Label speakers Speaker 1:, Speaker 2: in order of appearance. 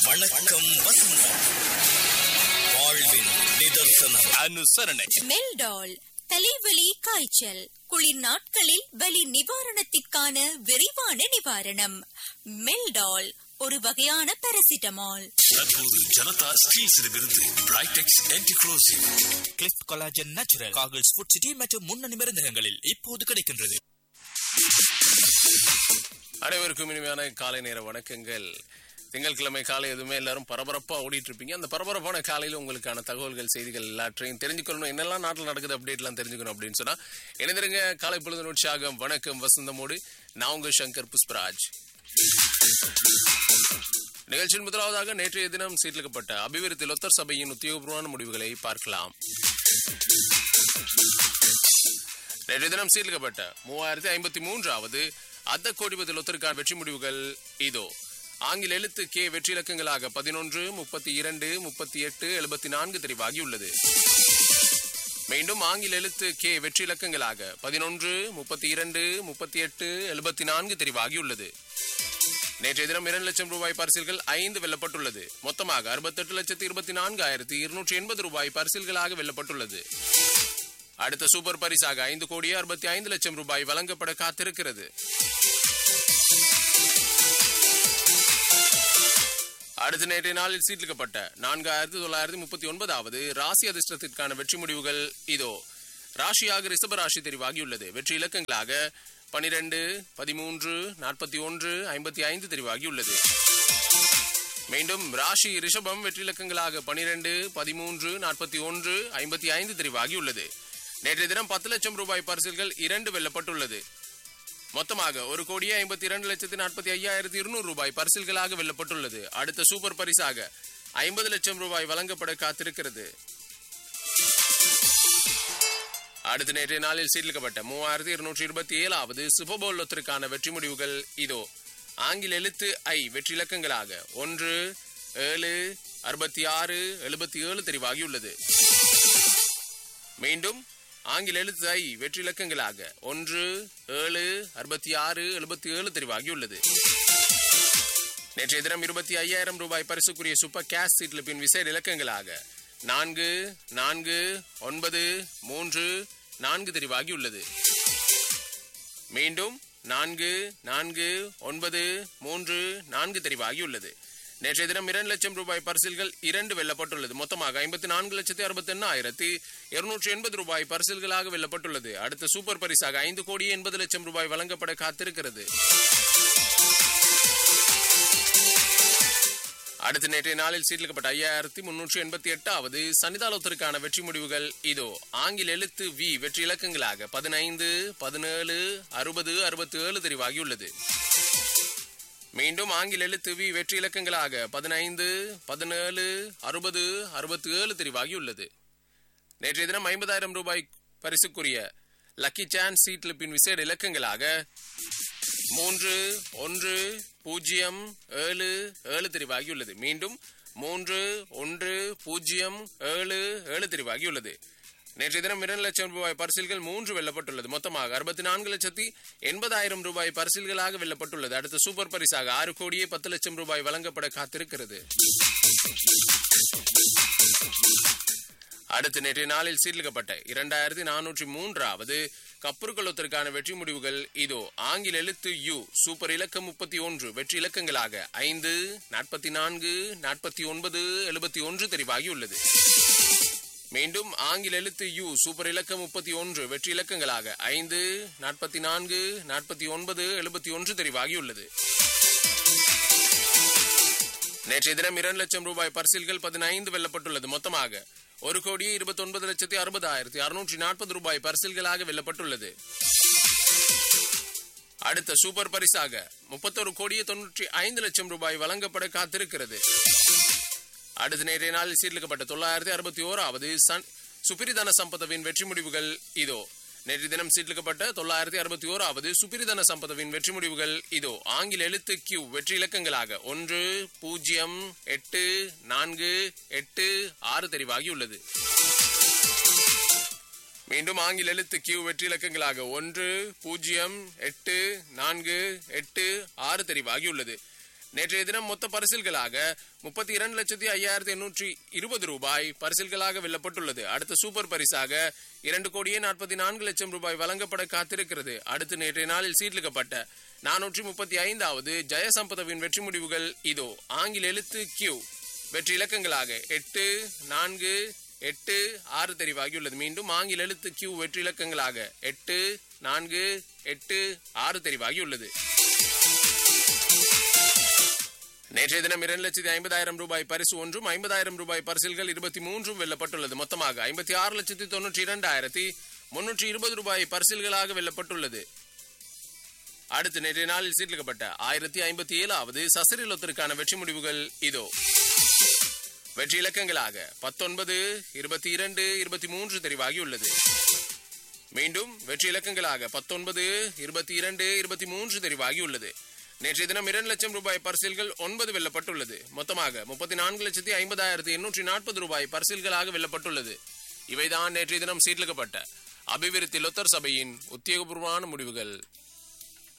Speaker 1: வணக்கம் வசந்தம் வாழ்வின் நிதர்சனம்
Speaker 2: அனுசரணை
Speaker 3: மெல்டால் தலைவலி காய்ச்சல் குளிர் நாட்களில் வலி நிவாரணத்திற்கான விரைவான நிவாரணம் மெல்டால் ஒரு வகையான பாராசிட்டமால்
Speaker 2: தற்போது ஜனதா ஸ்டீல்ஸிடமிருந்து பிரைடெக்ஸ் ஆன்டிக்ரோசிவ்
Speaker 4: கிளிஃப்ட் கொலாஜன் நேச்சுரல் காகிள்ஸ் ஃபுட் சிட்டி மற்றும் முன்னணி மருந்தகங்களில் இப்போது கிடைக்கின்றது
Speaker 5: அனைவருக்கும் இனிமையான காலை நேர வணக்கங்கள் திங்கட்கிழமை காலை எதுவுமே எல்லாரும் பரபரப்பா ஓடிட்டு இருப்பீங்க அந்த பரபரப்பான காலையில உங்களுக்கான தகவல்கள் செய்திகள் எல்லாற்றையும் தெரிஞ்சுக்கணும் என்னெல்லாம் நாட்டில் நடக்குது அப்டேட்லாம் தெரிஞ்சுக்கணும் அப்படின்னு சொன்னா இணைந்திருங்க காலை பொழுது உற்சாகம் வணக்கம் வசந்தமோடு நான் உங்க சங்கர் புஷ்பராஜ் நிகழ்ச்சியின் முதலாவதாக நேற்றைய தினம் சீர்லிக்கப்பட்ட அபிவிருத்தி லொத்தர் சபையின் உத்தியோகபூர்வமான முடிவுகளை பார்க்கலாம் நேற்றைய தினம் சீர்லிக்கப்பட்ட மூவாயிரத்தி ஐம்பத்தி மூன்றாவது அத்த கோடிபதி லொத்தருக்கான வெற்றி முடிவுகள் இதோ ஆங்கில எழுத்து கே வெற்றி இலக்கங்களாக பதினொன்று முப்பத்தி இரண்டு முப்பத்தி எட்டு எழுபத்தி நான்கு தெரிவாகியுள்ளது மீண்டும் ஆங்கில எழுத்து கே வெற்றி இலக்கங்களாக பதினொன்று முப்பத்தி இரண்டு முப்பத்தி எட்டு எழுபத்தி நான்கு தெரிவாகியுள்ளது நேற்றைய தினம் இரண்டு லட்சம் ரூபாய் பரிசில்கள் ஐந்து வெல்லப்பட்டுள்ளது மொத்தமாக அறுபத்தெட்டு லட்சத்தி இருபத்தி நான்காயிரத்தி இருநூற்றி எண்பது ரூபாய் பரிசில்களாக வெல்லப்பட்டுள்ளது அடுத்த சூப்பர் பரிசாக ஐந்து கோடியே அறுபத்தி ஐந்து லட்சம் ரூபாய் வழங்கப்பட காத்திருக்கிறது அடுத்த நேற்றைய நாளில் சீட்லிக்கப்பட்ட நான்காயிரத்தி தொள்ளாயிரத்தி முப்பத்தி ஒன்பதாவது ராசி அதிர்ஷ்டத்திற்கான வெற்றி முடிவுகள் இதோ ராசியாக ரிஷப ராசி தெரிவாகியுள்ளது வெற்றி இலக்கங்களாக பனிரெண்டு பதிமூன்று நாற்பத்தி ஒன்று ஐம்பத்தி ஐந்து தெரிவாகியுள்ளது மீண்டும் ராசி ரிஷபம் வெற்றி இலக்கங்களாக பனிரெண்டு பதிமூன்று நாற்பத்தி ஒன்று ஐம்பத்தி ஐந்து தெரிவாகியுள்ளது நேற்றைய தினம் பத்து லட்சம் ரூபாய் பரிசில்கள் இரண்டு வெல்லப்பட்டுள்ளது மொத்தமாக ஒரு கோடியே ஐம்பத்தி இரண்டு லட்சத்தி நாற்பத்தி ஐயாயிரத்தி இருநூறு ரூபாய் பரிசில்களாக வெல்லப்பட்டுள்ளது அடுத்த சூப்பர் பரிசாக ஐம்பது லட்சம் ரூபாய் வழங்கப்பட காத்திருக்கிறது அடுத்த நேற்றைய நாளில் சீர்லிக்கப்பட்ட மூவாயிரத்தி இருநூற்றி இருபத்தி ஏழாவது சுபபோல் லொத்திற்கான வெற்றி முடிவுகள் இதோ ஆங்கில எழுத்து ஐ வெற்றி இலக்கங்களாக ஒன்று ஏழு அறுபத்தி ஆறு எழுபத்தி ஏழு தெரிவாகியுள்ளது மீண்டும் ஆங்கில எழுத்து ஐ வெற்றி இலக்கங்களாக ஒன்று ஏழு அறுபத்தி ஆறு எழுபத்தி ஏழு தெரிவாகியுள்ளது நேற்றைய தினம் இருபத்தி ஐயாயிரம் ரூபாய் பரிசுக்குரிய சூப்பர் கேஷ் சீட்ல பின் விசேட இலக்கங்களாக நான்கு நான்கு ஒன்பது மூன்று நான்கு தெரிவாகியுள்ளது மீண்டும் நான்கு நான்கு ஒன்பது மூன்று நான்கு தெரிவாகியுள்ளது நேற்றைய தினம் இரண்டு லட்சம் ரூபாய் பரிசில்கள் இரண்டு வெல்லப்பட்டுள்ளது மொத்தமாக ஐம்பத்தி நான்கு லட்சத்தி அறுபத்தி எண்ணாயிரத்தி இருநூற்றி எண்பது ரூபாய் பரிசில்களாக வெல்லப்பட்டுள்ளது அடுத்த சூப்பர் பரிசாக ஐந்து கோடி எண்பது லட்சம் ரூபாய் வழங்கப்பட காத்திருக்கிறது அடுத்த நேற்றைய நாளில் சீர்லிக்கப்பட்ட ஐயாயிரத்தி முன்னூற்றி எண்பத்தி எட்டாவது சன்னிதாலத்திற்கான வெற்றி முடிவுகள் இதோ ஆங்கில எழுத்து வி வெற்றி இலக்கங்களாக பதினைந்து பதினேழு அறுபது அறுபத்தி ஏழு தெரிவாகியுள்ளது மீண்டும் ஆங்கில எழுத்து வி வெற்றி இலக்கங்களாக பதினைந்து பதினேழு அறுபது அறுபத்தி ஏழு தெரிவாகியுள்ளது நேற்றைய தினம் ஐம்பதாயிரம் ரூபாய் பரிசுக்குரிய லக்கி சான்ஸ் சீட்ல பின் விசேட இலக்கங்களாக மூன்று ஒன்று பூஜ்ஜியம் ஏழு ஏழு தெரிவாகியுள்ளது மீண்டும் மூன்று ஒன்று பூஜ்ஜியம் ஏழு ஏழு தெரிவாகியுள்ளது நேற்றைய தினம் இரண்டு லட்சம் ரூபாய் பரிசில்கள் மூன்று வெல்லப்பட்டுள்ளது மொத்தமாக அறுபத்தி நான்கு லட்சத்தி எண்பதாயிரம் ரூபாய் பரிசில்களாக வெல்லப்பட்டுள்ளது அடுத்த சூப்பர் பரிசாக ஆறு கோடியே பத்து லட்சம் ரூபாய் வழங்கப்பட காத்திருக்கிறது அடுத்து நேற்றைய நாளில் சீர்லிக்கப்பட்ட இரண்டாயிரத்தி நானூற்றி மூன்றாவது கப்புருக்களத்திற்கான வெற்றி முடிவுகள் இதோ ஆங்கில எழுத்து யு சூப்பர் இலக்கம் முப்பத்தி ஒன்று வெற்றி இலக்கங்களாக ஐந்து நாற்பத்தி நான்கு நாற்பத்தி ஒன்பது எழுபத்தி ஒன்று தெரிவாகியுள்ளது மீண்டும் ஆங்கில எழுத்து யு சூப்பர் இலக்கம் முப்பத்தி ஒன்று வெற்றி இலக்கங்களாக ஐந்து நாற்பத்தி நான்கு நாற்பத்தி ஒன்பது எழுபத்தி ஒன்று தெரிவாகியுள்ளது நேற்றைய தினம் இரண்டு லட்சம் ரூபாய் பரிசில்கள் பதினைந்து வெல்லப்பட்டுள்ளது மொத்தமாக ஒரு கோடியே இருபத்தி ஒன்பது லட்சத்தி அறுபதாயிரத்தி அறுநூற்றி நாற்பது ரூபாய் பரிசில்களாக வெல்லப்பட்டுள்ளது அடுத்த சூப்பர் பரிசாக முப்பத்தொரு கோடியே தொன்னூற்றி ஐந்து லட்சம் ரூபாய் வழங்கப்பட காத்திருக்கிறது அடுத்த நேற்றைய நாளில் சீர்லிக்கப்பட்ட தொள்ளாயிரத்தி அறுபத்தி ஓராவது சன் சுப்பிரிதன சம்பதவின் வெற்றி முடிவுகள் இதோ நேற்று தினம் சீர்லிக்கப்பட்ட தொள்ளாயிரத்தி அறுபத்தி ஓராவது சுப்பிரிதன சம்பதவின் வெற்றி முடிவுகள் இதோ ஆங்கில எழுத்து கியூ வெற்றி இலக்கங்களாக ஒன்று பூஜ்ஜியம் எட்டு நான்கு எட்டு ஆறு தெரிவாகியுள்ளது மீண்டும் ஆங்கில எழுத்து கியூ வெற்றி இலக்கங்களாக ஒன்று பூஜ்ஜியம் எட்டு நான்கு எட்டு ஆறு தெரிவாகியுள்ளது நேற்றைய தினம் மொத்த பரிசில்களாக முப்பத்தி இரண்டு லட்சத்தி ஐயாயிரத்தி எண்ணூற்றி இருபது ரூபாய் பரிசில்களாக வெல்லப்பட்டுள்ளது அடுத்த சூப்பர் பரிசாக இரண்டு கோடியே நாற்பத்தி நான்கு லட்சம் ரூபாய் வழங்கப்பட காத்திருக்கிறது அடுத்து நேற்றைய நாளில் சீர்லிக்கப்பட்ட நானூற்றி முப்பத்தி ஐந்தாவது ஜெயசம்பதவின் வெற்றி முடிவுகள் இதோ ஆங்கில எழுத்து கியூ வெற்றி இலக்கங்களாக எட்டு நான்கு எட்டு ஆறு தெரிவாகியுள்ளது மீண்டும் ஆங்கில எழுத்து கியூ வெற்றி இலக்கங்களாக எட்டு நான்கு எட்டு ஆறு தெரிவாகியுள்ளது நேற்றைய தினம் இரண்டு லட்சத்தி ஐம்பதாயிரம் ரூபாய் பரிசு ஒன்றும் ஐம்பதாயிரம் ரூபாய் பரிசில்கள் இருபத்தி மூன்றும் வெல்லப்பட்டுள்ளது மொத்தமாக ஐம்பத்தி ஆறு லட்சத்தி தொன்னூற்றி இரண்டாயிரத்தி முன்னூற்றி இருபது ரூபாய் பரிசில்களாக வெல்லப்பட்டுள்ளது அடுத்து நேற்றைய நாளில் சீர்லிக்கப்பட்ட ஆயிரத்தி ஐம்பத்தி ஏழாவது சசரிலொத்திற்கான வெற்றி முடிவுகள் இதோ வெற்றி இலக்கங்களாக பத்தொன்பது இருபத்தி இரண்டு இருபத்தி மூன்று தெரிவாகியுள்ளது மீண்டும் வெற்றி இலக்கங்களாக பத்தொன்பது இருபத்தி இரண்டு இருபத்தி மூன்று தெரிவாகியுள்ளது நேற்றைய தினம் இரண்டு லட்சம் ரூபாய் பரிசில்கள் ஒன்பது வெல்லப்பட்டுள்ளது மொத்தமாக முப்பத்தி நான்கு லட்சத்தி ஐம்பதாயிரத்தி எண்ணூற்றி நாற்பது ரூபாய் பரிசில்களாக வெல்லப்பட்டுள்ளது இவைதான் நேற்றைய தினம் சீர்லிக்கப்பட்ட அபிவிருத்தி லொத்தர் சபையின் உத்தியோகபூர்வமான முடிவுகள்